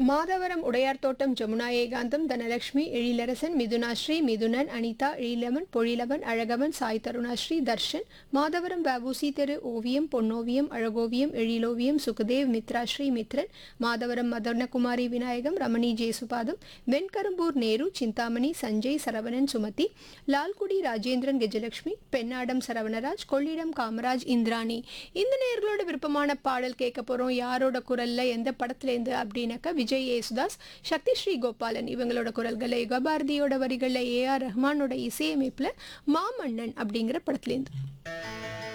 மாதவரம் உடையார் தோட்டம் ஜமுனா ஏகாந்தம் தனலட்சுமி எழிலரசன் மிதுனாஸ்ரீ மிதுனன் அனிதா எழிலவன் பொழிலவன் அழகவன் சாய் தருணாஸ்ரீ தர்ஷன் மாதவரம் வபூசி தெரு ஓவியம் பொன்னோவியம் அழகோவியம் எழிலோவியம் சுகதேவ் மித்ராஸ்ரீ மித்ரன் மாதவரம் மதனகுமாரி விநாயகம் ரமணி ஜேசுபாதம் வெண்கரும்பூர் நேரு சிந்தாமணி சஞ்சய் சரவணன் சுமதி லால்குடி ராஜேந்திரன் கஜலட்சுமி பெண்ணாடம் சரவணராஜ் கொள்ளிடம் காமராஜ் இந்திராணி இந்த நேர்களோட விருப்பமான பாடல் கேட்க போறோம் யாரோட குரல்ல எந்த படத்துலேருந்து அப்படின்னாக்கா விஜய் யேசுதாஸ் சக்தி ஸ்ரீ கோபாலன் இவங்களோட குரல்களை யுகபாரதியோட வரிகளில் ஏ ஆர் ரஹ்மானோட இசையமைப்பில் மாமன்னன் அப்படிங்கிற படத்துலேருந்து